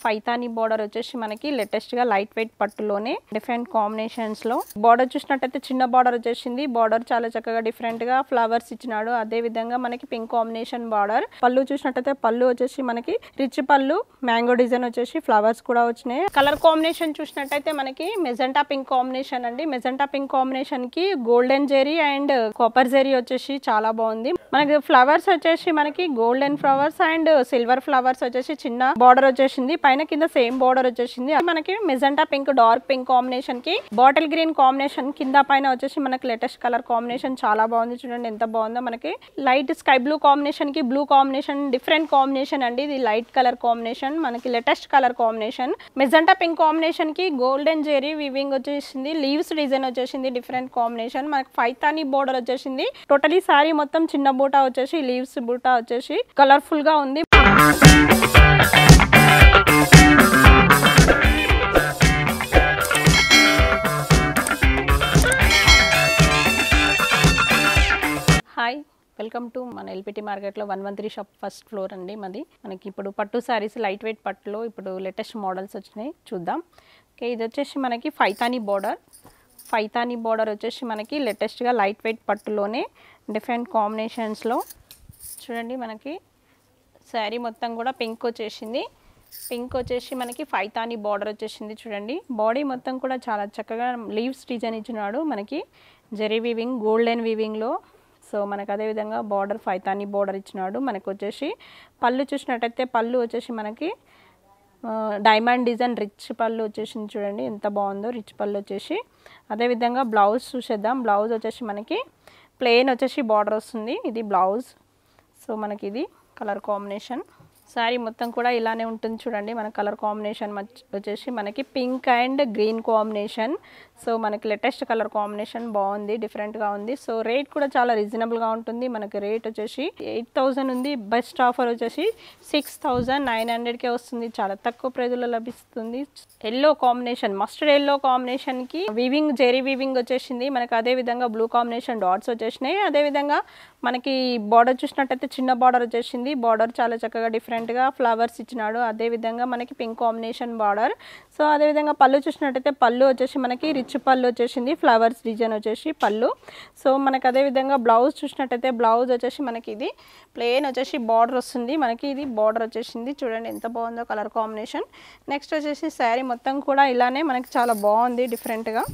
ఫైతాని border వచ్చేసి మనకి latest గా లైట్ వెయిట్ పట్టులోనే డిఫరెంట్ కాంబినేషన్స్ లో బార్డర్ చూసినట్టయితే చిన్న బార్డర్ వచ్చేసింది బార్డర్ చాలా చక్కగా డిఫరెంట్ గా ఫ్లవర్స్ ఇచ్చినాడు అదే విధంగా మనకి పింక్ కాంబినేషన్ బార్డర్ పళ్ళు చూసినట్టయితే పళ్ళు వచ్చేసి మనకి రిచ్ పళ్ళు మ్యాంగో డిజైన్ వచ్చేసి ఫ్లవర్స్ కూడా వచ్చినాయి కలర్ కాంబినేషన్ చూసినట్టయితే మనకి మెజెంటా పింక్ కాంబినేషన్ అండి మెజెంటా పింక్ కాంబినేషన్ కి golden zari and copper zari వచ్చేసి చాలా బాగుంది మనకి ఫ్లవర్స్ వచ్చేసి మనకి golden flowers and silver flowers వచ్చేసి చిన్న బార్డర్ వచ్చేసింది పైన కింద సేమ్ బార్డర్ వచ్చేసింది అది మనకి magenta pink dark pink combination కి బాటిల్ గ్రీన్ కాంబినేషన్ కింద పైన వచ్చేసి మనకి లేటెస్ట్ కలర్ కాంబినేషన్ చాలా బాగుంది చూడండి ఎంత బాగుందో మనకి లైట్ స్కై బ్లూ కాంబినేషన్ కి బ్లూ కాంబినేషన్ డిఫరెంట్ కాంబినేషన్ అండి ఇది లైట్ కలర్ కాంబినేషన్ మనకి latest colour combination magenta pink combination కి గోల్డెన్ జెరీ వివింగ్ వచ్చేసింది లీవ్స్ డిజైన్ వచ్చేసింది డిఫరెంట్ కాంబినేషన్ మనకి ఫైతాని బోర్డర్ వచ్చేసింది టోటలీ సారీ మొత్తం చిన్న బూటా వచ్చేసి లీవ్స్ బూటా వచ్చేసి కలర్ఫుల్ గా ఉంది హాయ్ వెల్కమ్ టు మన ఎల్పిటి మార్కెట్లో one one three shop first floor అండి మాది మనకి ఇప్పుడు పట్టు శారీస్ లైట్ వెయిట్ పట్టులో ఇప్పుడు లేటెస్ట్ మోడల్స్ వచ్చినాయి చూద్దాం ఓకే ఇది వచ్చేసి మనకి ఫైతానీ బోర్డర్ ఫైతానీ బోర్డర్ వచ్చేసి మనకి లేటెస్ట్గా లైట్ వెయిట్ పట్టులోనే డిఫరెంట్ కాంబినేషన్స్లో చూడండి మనకి శారీ మొత్తం కూడా పింక్ వచ్చేసింది పింక్ వచ్చేసి మనకి ఫైతాని బార్డర్ వచ్చేసింది చూడండి బాడీ మొత్తం కూడా చాలా చక్కగా లీవ్స్ డిజైన్ ఇచ్చినాడు మనకి జెరీ వీవింగ్ గోల్డెన్ వీవింగ్లో సో మనకు అదేవిధంగా బార్డర్ ఫైతాని బార్డర్ ఇచ్చినాడు మనకు వచ్చేసి పళ్ళు చూసినట్టయితే పళ్ళు వచ్చేసి మనకి ఆ, డైమండ్ డిజైన్ రిచ్ పళ్ళు వచ్చేసింది చూడండి ఎంత బాగుందో రిచ్ పళ్ళు వచ్చేసి అదేవిధంగా బ్లౌజ్ చూసేద్దాం బ్లౌజ్ వచ్చేసి మనకి ప్లెయిన్ వచ్చేసి బార్డర్ వస్తుంది ఇది బ్లౌజ్ సో మనకి ఇది కలర్ కాంబినేషన్ శారీ మొత్తం కూడా ఇలానే ఉంటుంది చూడండి మన కలర్ కాంబినేషన్ మచ్- వచ్చేసి మనకి pink and green combination so మనకి లేటెస్ట్ కలర్ కాంబినేషన్ బాగుంది డిఫరెంట్గా ఉంది సో రేట్ కూడా చాలా రీజనబుల్గా ఉంటుంది మనకి రేట్ వచ్చేసి ఎయిట్ థౌజండ్ ఉంది బెస్ట్ ఆఫర్ వచ్చేసి సిక్స్ థౌజండ్ నైన్ హండ్రెడ్కే వస్తుంది చాలా తక్కువ ప్రైజ్లో లభిస్తుంది ఎల్లో కాంబినేషన్ మస్టర్డ్ ఎల్లో కాంబినేషన్కి వివింగ్ జెరీ వివింగ్ వచ్చేసింది మనకి అదే విధంగా బ్లూ కాంబినేషన్ డాట్స్ వచ్చేసినాయి అదే విధంగా మనకి బార్డర్ చూసినట్టయితే చిన్న బార్డర్ వచ్చేసింది బార్డర్ చాలా చక్కగా డిఫరెంట్గా ఫ్లవర్స్ ఇచ్చినాడు అదే విధంగా మనకి పింక్ కాంబినేషన్ బార్డర్ సో అదే విధంగా పళ్ళు చూసినట్టయితే పళ్ళు వచ్చేసి మనకి రిచ్ పళ్ళు వచ్చేసింది ఫ్లవర్స్ డిజైన్ వచ్చేసి పళ్ళు సో మనకి అదే విధంగా బ్లౌజ్ చూసినట్టయితే బ్లౌజ్ వచ్చేసి మనకి ఇది ప్లెయిన్ వచ్చేసి బార్డర్ వస్తుంది మనకి ఇది బార్డర్ వచ్చేసింది చూడండి ఎంత బాగుందో కలర్ కాంబినేషన్ నెక్స్ట్ వచ్చేసి శారీ మొత్తం కూడా ఇలానే మనకి చాలా బాగుంది డిఫరెంట్గా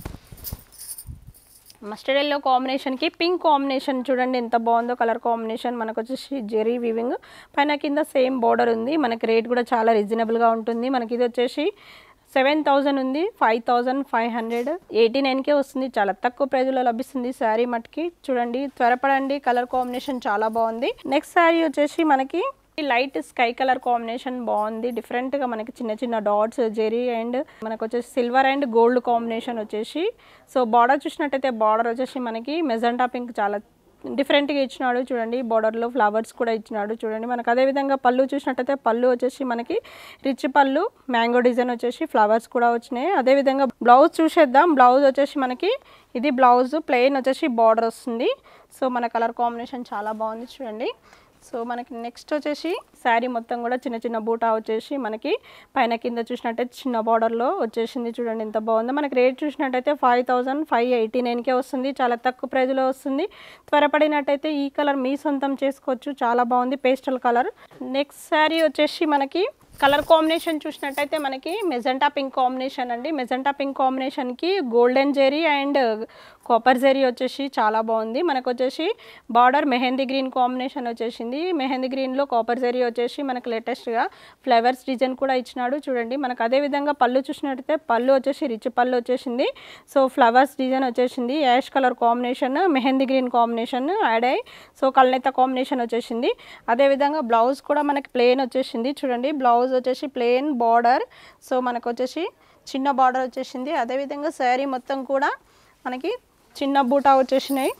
మస్టర్డ్ ఎల్లో కాంబినేషన్కి పింక్ కాంబినేషన్ చూడండి ఎంత బాగుందో కలర్ కాంబినేషన్ మనకు వచ్చేసి జెరీ వివింగ్ పైన కింద సేమ్ బార్డర్ ఉంది మనకి రేట్ కూడా చాలా రీజనబుల్గా ఉంటుంది మనకి ఇది వచ్చేసి సెవెన్ థౌజండ్ ఉంది five thousand five hundred eighty నైన్కే వస్తుంది చాలా తక్కువ ప్రైజ్లో లభిస్తుంది శారీ మట్కి చూడండి త్వరపడండి కలర్ కాంబినేషన్ చాలా బాగుంది నెక్స్ట్ శారీ వచ్చేసి మనకి లైట్ స్కై కలర్ కాంబినేషన్ బాగుంది డిఫరెంట్ గా మనకి చిన్న చిన్న డాట్స్ జెరీ అండ్ మనకు వచ్చేసి సిల్వర్ అండ్ గోల్డ్ కాంబినేషన్ వచ్చేసి సో బార్డర్ చూసినట్టయితే బార్డర్ వచ్చేసి మనకి మెజెంటా పింక్ చాలా డిఫరెంట్గా ఇచ్చినాడు చూడండి బార్డర్లో ఫ్లవర్స్ కూడా ఇచ్చినాడు చూడండి మనకు అదే విధంగా పళ్ళు చూసినట్టయితే పళ్ళు వచ్చేసి మనకి రిచ్ పళ్ళు మ్యాంగో డిజైన్ వచ్చేసి ఫ్లవర్స్ కూడా వచ్చినాయి అదే విధంగా బ్లౌజ్ చూసేద్దాం బ్లౌజ్ వచ్చేసి మనకి ఇది బ్లౌజ్ ప్లెయిన్ వచ్చేసి బార్డర్ వస్తుంది సో మన కలర్ కాంబినేషన్ చాలా బాగుంది చూడండి సో మనకి నెక్స్ట్ వచ్చేసి శారీ మొత్తం కూడా చిన్న చిన్న బూటా వచ్చేసి మనకి పైన కింద చూసినట్టయితే చిన్న బార్డర్లో వచ్చేసింది చూడండి ఎంత బాగుందో మనకి రేట్ చూసినట్టయితే ఫైవ్ థౌజండ్ ఫైవ్ ఎయిటీ నైన్కే వస్తుంది చాలా తక్కువ ప్రైజ్లో వస్తుంది త్వరపడినట్టయితే ఈ కలర్ మీ సొంతం చేసుకోవచ్చు చాలా బాగుంది పేస్టల్ కలర్ నెక్స్ట్ శారీ వచ్చేసి మనకి కలర్ కాంబినేషన్ చూసినట్టయితే మనకి మెజెంటా పింక్ కాంబినేషన్ అండి మెజెంటా పింక్ కాంబినేషన్కి golden zari and copper zari వచ్చేసి చాలా బాగుంది మనకు వచ్చేసి బార్డర్ మెహందీ గ్రీన్ కాంబినేషన్ వచ్చేసింది మెహందీ గ్రీన్లో కాపర్ జెరీ వచ్చేసి మనకు లేటెస్ట్గా ఫ్లవర్స్ డిజైన్ కూడా ఇచ్చినాడు చూడండి మనకు అదే విధంగా పళ్ళు చూసినట్టయితే పళ్ళు వచ్చేసి రిచ్ పళ్ళు వచ్చేసింది సో ఫ్లవర్స్ డిజైన్ వచ్చేసింది ash colour combination mehndi green combination add అయ్యి సో కల్నేత కాంబినేషన్ వచ్చేసింది అదేవిధంగా బ్లౌజ్ కూడా మనకి ప్లెయిన్ వచ్చేసింది చూడండి బ్లౌజ్ వచ్చేసి ప్లెయిన్ బార్డర్ సో మనకు వచ్చేసి చిన్న బార్డర్ వచ్చేసింది అదేవిధంగా శారీ మొత్తం కూడా మనకి చిన్న బూటా వచ్చేసినాయి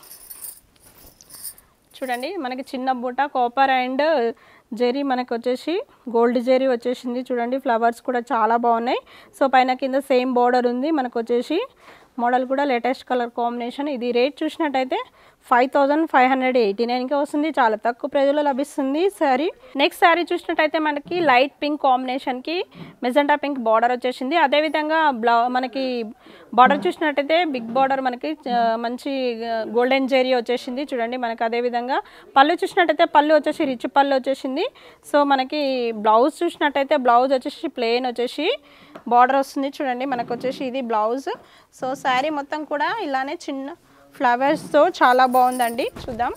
చూడండి మనకి చిన్న బూట కాపర్ అండ్ జెరీ మనకి వచ్చేసి గోల్డ్ జెరీ వచ్చేసింది చూడండి ఫ్లవర్స్ కూడా చాలా బాగున్నాయి సో పైన కింద సేమ్ బార్డర్ ఉంది మనకు వచ్చేసి మోడల్ కూడా లేటెస్ట్ కలర్ కాంబినేషన్ ఇది రేట్ చూసినట్టయితే five thousand five hundred eighty నైన్కే వస్తుంది చాలా తక్కువ ప్రైజ్లో లభిస్తుంది శారీ నెక్స్ట్ శారీ చూసినట్టయితే మనకి లైట్ పింక్ కాంబినేషన్కి మెజెంటా పింక్ బార్డర్ వచ్చేసింది అదేవిధంగా బ్లౌ మనకి బార్డర్ చూసినట్టయితే బిగ్ బార్డర్ మనకి ఆ, మంచి గోల్డెన్ జెరీ వచ్చేసింది చూడండి మనకి అదేవిధంగా పళ్ళు చూసినట్టయితే పళ్ళు వచ్చేసి రిచ్ పళ్ళు వచ్చేసింది సో మనకి బ్లౌజ్ చూసినట్టయితే బ్లౌజ్ వచ్చేసి ప్లెయిన్ వచ్చేసి బార్డర్ వస్తుంది చూడండి మనకు వచ్చేసి ఇది బ్లౌజ్ సో శారీ మొత్తం కూడా ఇలానే చిన్న ఫ్లవర్స్తో చాలా బాగుందండి చూద్దాం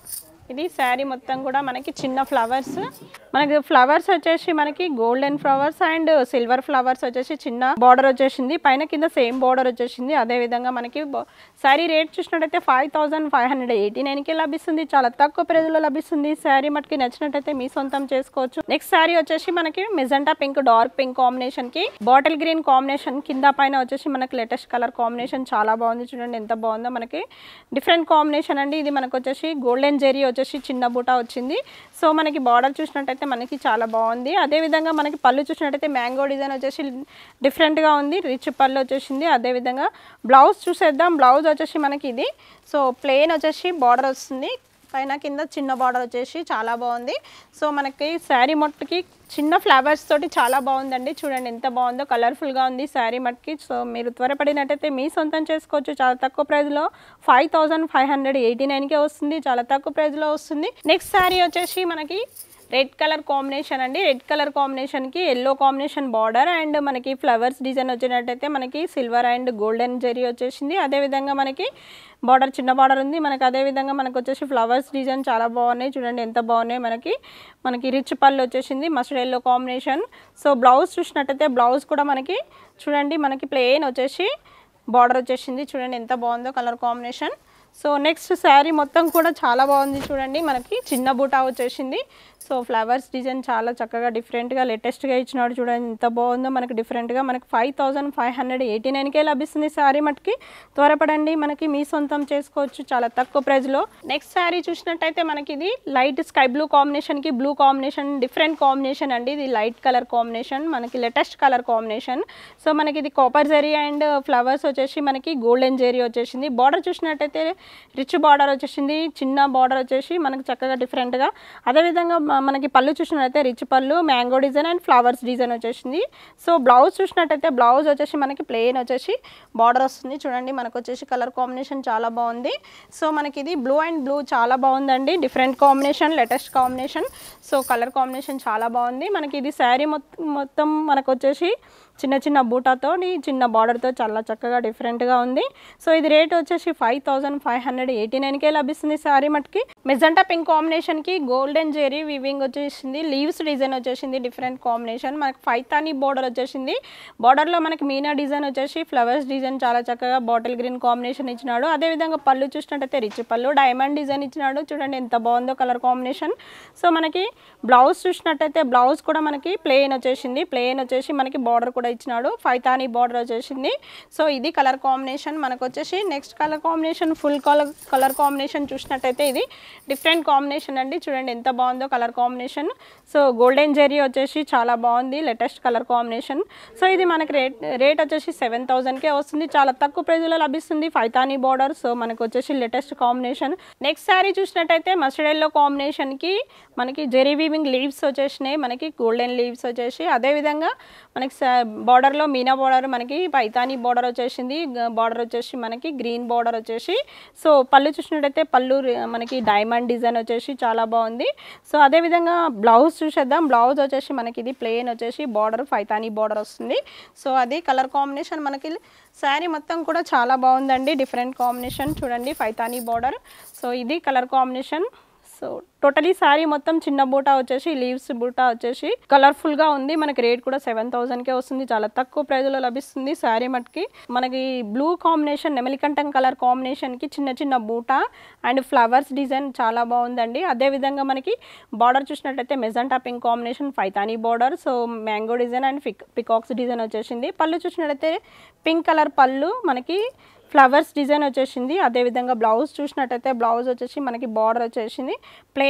ఇది శారీ మొత్తం కూడా మనకి చిన్న ఫ్లవర్స్ మనకి ఫ్లవర్స్ వచ్చేసి మనకి golden flowers and silver flowers వచ్చేసి చిన్న బార్డర్ వచ్చేసింది పైన కింద సేమ్ బార్డర్ వచ్చేసింది అదే విధంగా మనకి శారీ రేట్ చూసినట్టయితే five thousand five hundred eighty నైన్కి లభిస్తుంది చాలా తక్కువ ప్రైజ్లో లభిస్తుంది శారీ మటుకి నచ్చినట్టయితే మీ సొంతం చేసుకోవచ్చు నెక్స్ట్ శారీ వచ్చేసి మనకి magenta pink dark pink combination కి బాటిల్ గ్రీన్ కాంబినేషన్ కింద పైన వచ్చేసి మనకి లేటెస్ట్ కలర్ కాంబినేషన్ చాలా బాగుంది చూడండి ఎంత బాగుందో మనకి డిఫరెంట్ కాంబినేషన్ అండి ఇది మనకు వచ్చేసి గోల్డెన్ జెరీ వచ్చేసి చిన్న బూట వచ్చింది సో మనకి బార్డర్ చూసినట్టయితే మనకి చాలా బాగుంది అదేవిధంగా మనకి పళ్ళు చూసినట్టయితే మ్యాంగో డిజైన్ వచ్చేసి డిఫరెంట్గా ఉంది రిచ్ పళ్ళు వచ్చేసింది అదేవిధంగా బ్లౌజ్ చూసేద్దాం బ్లౌజ్ వచ్చేసి మనకి ఇది సో ప్లెయిన్ వచ్చేసి బార్డర్ వస్తుంది పైన కింద చిన్న బార్డర్ వచ్చేసి చాలా బాగుంది సో మనకి శారీ మొట్టకి చిన్న ఫ్లవర్స్ తోటి చాలా బాగుందండి చూడండి ఎంత బాగుందో కలర్ఫుల్గా ఉంది శారీ మట్కి సో మీరు త్వరపడినట్టయితే మీ సొంతం చేసుకోవచ్చు చాలా తక్కువ ప్రైస్లో five thousand five hundred eighty నైన్కే వస్తుంది చాలా తక్కువ ప్రైస్లో వస్తుంది నెక్స్ట్ శారీ వచ్చేసి మనకి రెడ్ కలర్ కాంబినేషన్ అండి రెడ్ కలర్ కాంబినేషన్కి ఎల్లో కాంబినేషన్ బార్డర్ అండ్ మనకి ఫ్లవర్స్ డిజైన్ వచ్చినట్టయితే మనకి సిల్వర్ అండ్ గోల్డెన్ జరీ వచ్చేసింది అదేవిధంగా మనకి బార్డర్ చిన్న బార్డర్ ఉంది మనకి అదేవిధంగా మనకు వచ్చేసి ఫ్లవర్స్ డిజైన్ చాలా బాగున్నాయి చూడండి ఎంత బాగున్నాయి మనకి మనకి రిచ్ పళ్ళు వచ్చేసింది mustard yellow combination so blouse చూసినట్టయితే బ్లౌజ్ కూడా మనకి చూడండి మనకి ప్లెయిన్ వచ్చేసి బార్డర్ వచ్చేసింది చూడండి ఎంత బాగుందో colour combination so next sari మొత్తం కూడా చాలా బాగుంది చూడండి మనకి చిన్న బూటా వచ్చేసింది సో ఫ్లవర్స్ డిజైన్ చాలా చక్కగా డిఫరెంట్గా లేటెస్ట్గా ఇచ్చినాడు చూడండి ఎంత బాగుందో మనకి డిఫరెంట్గా మనకి five thousand five hundred eighty నైన్కే లభిస్తుంది శారీ మటుకి త్వరపడండి మనకి మీ సొంతం చేసుకోవచ్చు చాలా తక్కువ ప్రైస్లో నెక్స్ట్ శారీ చూసినట్టయితే మనకి ఇది లైట్ స్కై బ్లూ కాంబినేషన్కి బ్లూ కాంబినేషన్ డిఫరెంట్ కాంబినేషన్ అండి ఇది లైట్ కలర్ కాంబినేషన్ మనకి లేటెస్ట్ కలర్ కాంబినేషన్ సో మనకి ఇది కాపర్ జరీ అండ్ ఫ్లవర్స్ వచ్చేసి మనకి గోల్డెన్ జరీ వచ్చేసింది బార్డర్ చూసినట్టయితే రిచ్ బార్డర్ వచ్చేసింది చిన్న బార్డర్ వచ్చేసి మనకి చక్కగా డిఫరెంట్గా అదేవిధంగా మ- మనకి పళ్ళు చూసినట్టయితే రిచ్ పళ్ళు mango design and flowers design వచ్చేసింది సో బ్లౌజ్ చూసినట్టయితే బ్లౌజ్ వచ్చేసి మనకి ప్లెయిన్ వచ్చేసి బార్డర్ వస్తుంది చూడండి మనకు వచ్చేసి కలర్ కాంబినేషన్ చాలా బాగుంది సో మనకి ఇది బ్లూ అండ్ బ్లూ చాలా బాగుందండి different combination latest combination so colour combination చాలా బాగుంది మనకి ఇది శారీ మొత్తం మొత్తం మనకు వచ్చేసి చిన్న చిన్న బూటాతో చిన్న బార్డర్తో చాలా చక్కగా డిఫరెంట్గా ఉంది సో ఇది రేట్ వచ్చేసి five thousand five hundred eighty నైన్కే లభిస్తుంది శారీ మటుకి మెజెంటా పింక్ కాంబినేషన్కి గోల్డెన్ జెరీ వివింగ్ వచ్చేసింది లీవ్స్ డిజైన్ వచ్చేసింది డిఫరెంట్ కాంబినేషన్ మనకి ఫైతానీ బోర్డర్ వచ్చేసింది బార్డర్లో మనకి మీనా డిజైన్ వచ్చేసి ఫ్లవర్స్ డిజైన్ చాలా చక్కగా బాటిల్ గ్రీన్ కాంబినేషన్ ఇచ్చినాడు అదేవిధంగా పళ్ళు చూసినట్టయితే రిచ్ పళ్ళు డైమండ్ డిజైన్ ఇచ్చినాడు చూడండి ఎంత బాగుందో కలర్ కాంబినేషన్ సో మనకి బ్లౌజ్ చూసినట్టయితే బ్లౌజ్ కూడా మనకి ప్లెయిన్ వచ్చేసింది ప్లెయిన్ వచ్చేసి మనకి బార్డర్ కూడా ఇచ్చినాడు ఫైతానీ బార్డర్ వచ్చేసింది సో ఇది కలర్ కాంబినేషన్ మనకు వచ్చేసి next colour combination full colour colour combination చూసినట్టయితే ఇది డిఫరెంట్ కాంబినేషన్ అండి చూడండి ఎంత బాగుందో colour combination so golden zari వచ్చేసి చాలా బాగుంది లేటెస్ట్ కలర్ కాంబినేషన్ సో ఇది మనకి రేట్ రేట్ వచ్చేసి సెవెన్ థౌసండ్కే వస్తుంది చాలా తక్కువ ప్రైజ్లో లభిస్తుంది ఫైతానీ బార్డర్ సో మనకు వచ్చేసి లేటెస్ట్ కాంబినేషన్ నెక్స్ట్ శారీ చూసినట్టయితే మస్టర్డ్ ఎల్లో కాంబినేషన్కి మనకి జెరీ వీవింగ్ లీవ్స్ వచ్చేసినాయి మనకి గోల్డెన్ లీవ్స్ వచ్చేసి అదేవిధంగా మనకి బార్డర్లో మీనా బార్డర్ మనకి పైతానీ బార్డర్ వచ్చేసింది బార్డర్ వచ్చేసి మనకి గ్రీన్ బార్డర్ వచ్చేసి సో పళ్ళు చూసినట్టయితే పళ్ళు రి- మనకి డైమండ్ డిజైన్ వచ్చేసి చాలా బాగుంది సో అదేవిధంగా బ్లౌజ్ చూసేద్దాం బ్లౌజ్ వచ్చేసి మనకి ఇది ప్లెయిన్ వచ్చేసి బార్డర్ ఫైతానీ బార్డర్ వస్తుంది సో అది కలర్ కాంబినేషన్ మనకి శారీ మొత్తం కూడా చాలా బాగుందండి డిఫరెంట్ కాంబినేషన్ చూడండి ఫైతానీ బార్డర్ సో ఇది colour combination so totally sari మొత్తం చిన్న బూటా వచ్చేసి లీవ్స్ బూటా వచ్చేసి కలర్ఫుల్ గా ఉంది మనకి రేట్ కూడా సెవెన్ కే వస్తుంది చాలా తక్కువ ప్రైస్ లో లభిస్తుంది శారీ మట్కి మనకి బ్లూ కాంబినేషన్ నెమలికంఠం కలర్ కాంబినేషన్ కి చిన్న చిన్న బూటా అండ్ ఫ్లవర్స్ డిజైన్ చాలా బాగుందండి అదే విధంగా మనకి బార్డర్ చూసినట్టయితే magenta pink combination Paithani border so mango design and pick peacocks design వచ్చేసింది పళ్ళు చూసినట్టయితే పింక్ కలర్ పళ్ళు మనకి ఫ్లవర్స్ డిజైన్ వచ్చేసింది అదేవిధంగా బ్లౌజ్ చూసినట్టయితే బ్లౌజ్ వచ్చేసి మనకి బార్డర్ వచ్చేసింది ప్లెయిన్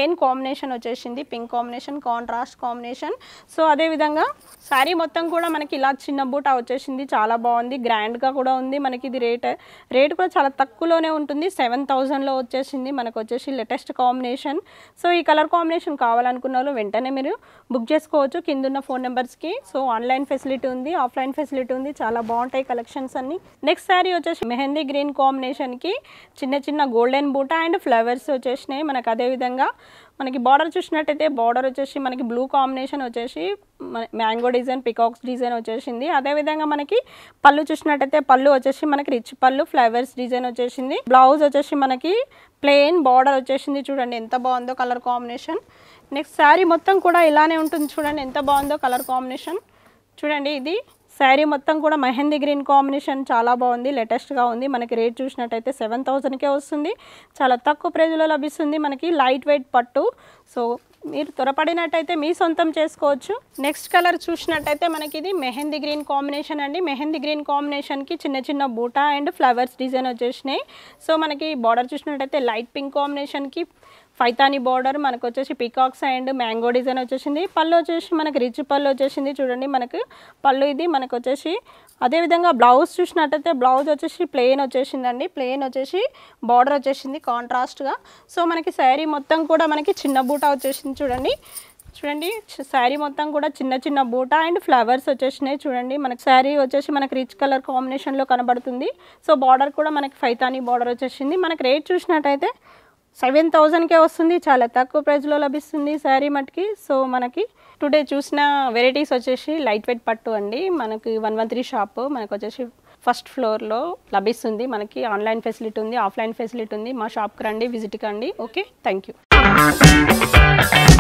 ప్లెయిన్ కాంబినేషన్ వచ్చేసింది pink combination contrast combination so అదేవిధంగా శారీ మొత్తం కూడా మనకి ఇలా చిన్న బూటా వచ్చేసింది చాలా బాగుంది గ్రాండ్గా కూడా ఉంది మనకి ఇది రేట్ రేట్ కూడా చాలా తక్కువలోనే ఉంటుంది సెవెన్ థౌజండ్లో వచ్చేసింది మనకు వచ్చేసి లేటెస్ట్ కాంబినేషన్ సో ఈ కలర్ కాంబినేషన్ కావాలనుకున్న వాళ్ళు వెంటనే మీరు బుక్ చేసుకోవచ్చు కింద ఉన్న ఫోన్ నెంబర్స్కి సో ఆన్లైన్ ఫెసిలిటీ ఉంది ఆఫ్లైన్ ఫెసిలిటీ ఉంది చాలా బాగుంటాయి కలెక్షన్స్ అన్ని నెక్స్ట్ శారీ వచ్చేసి మెహందీ గ్రీన్ కాంబినేషన్కి చిన్న చిన్న గోల్డెన్ బూటా అండ్ ఫ్లవర్స్ వచ్చేసినాయి మనకు అదేవిధంగా మనకి బార్డర్ చూసినట్టయితే బార్డర్ వచ్చేసి మనకి బ్లూ కాంబినేషన్ వచ్చేసి మ్యాంగో డిజైన్ పికాక్స్ డిజైన్ వచ్చేసింది అదేవిధంగా మనకి పళ్ళు చూసినట్టయితే పళ్ళు వచ్చేసి మనకి రిచ్ పళ్ళు ఫ్లవర్స్ డిజైన్ వచ్చేసింది బ్లౌజ్ వచ్చేసి మనకి ప్లెయిన్ బార్డర్ వచ్చేసింది చూడండి ఎంత బాగుందో కలర్ కాంబినేషన్ నెక్స్ట్ శారీ మొత్తం కూడా ఇలానే ఉంటుంది చూడండి ఎంత బాగుందో కలర్ కాంబినేషన్ చూడండి ఇది శారీ మొత్తం కూడా మెహందీ గ్రీన్ కాంబినేషన్ చాలా బాగుంది లేటెస్ట్గా ఉంది మనకి రేట్ చూసినట్టయితే సెవెన్ థౌజండ్కే వస్తుంది చాలా తక్కువ ప్రైజ్లో లభిస్తుంది మనకి లైట్ వెయిట్ పట్టు సో మీరు త్వరపడినట్టయితే మీ సొంతం చేసుకోవచ్చు నెక్స్ట్ కలర్ చూసినట్టయితే మనకి ఇది మెహందీ గ్రీన్ కాంబినేషన్ అండి మెహందీ గ్రీన్ కాంబినేషన్కి చిన్న చిన్న బూటా అండ్ ఫ్లవర్స్ డిజైన్ వచ్చేసినాయి సో మనకి బార్డర్ చూసినట్టయితే లైట్ పింక్ కాంబినేషన్కి ఫైతాని బార్డర్ మనకు వచ్చేసి పికాక్స్ అండ్ మ్యాంగో డిజైన్ వచ్చేసింది పళ్ళు వచ్చేసి మనకి రిచ్ పళ్ళు వచ్చేసింది చూడండి మనకు పళ్ళు ఇది మనకు వచ్చేసి అదేవిధంగా బ్లౌజ్ చూసినట్టయితే బ్లౌజ్ వచ్చేసి ప్లెయిన్ వచ్చేసిందండి ప్లెయిన్ వచ్చేసి బార్డర్ వచ్చేసింది కాంట్రాస్ట్గా సో మనకి శారీ మొత్తం కూడా మనకి చిన్న బూటా వచ్చేసింది చూడండి చూడండి శారీ మొత్తం కూడా చిన్న చిన్న బూటా అండ్ ఫ్లవర్స్ వచ్చేసినాయి చూడండి మనకి శారీ వచ్చేసి మనకి రిచ్ కలర్ కాంబినేషన్లో కనబడుతుంది సో బార్డర్ కూడా మనకి ఫైతాని బార్డర్ వచ్చేసింది మనకి రేట్ చూసినట్టయితే సెవెన్ థౌజండ్కే వస్తుంది చాలా తక్కువ ప్రైస్లో లభిస్తుంది శారీ మటుకి సో మనకి టుడే చూసిన వెరైటీస్ వచ్చేసి లైట్ వెయిట్ పట్టు అండి మనకి వన్ వన్ త్రీ షాప్ మనకు వచ్చేసి ఫస్ట్ ఫ్లోర్లో లభిస్తుంది మనకి ఆన్లైన్ ఫెసిలిటీ ఉంది ఆఫ్లైన్ ఫెసిలిటీ ఉంది మా షాప్కి రండి విజిట్ కండి ఓకే థ్యాంక్ యూ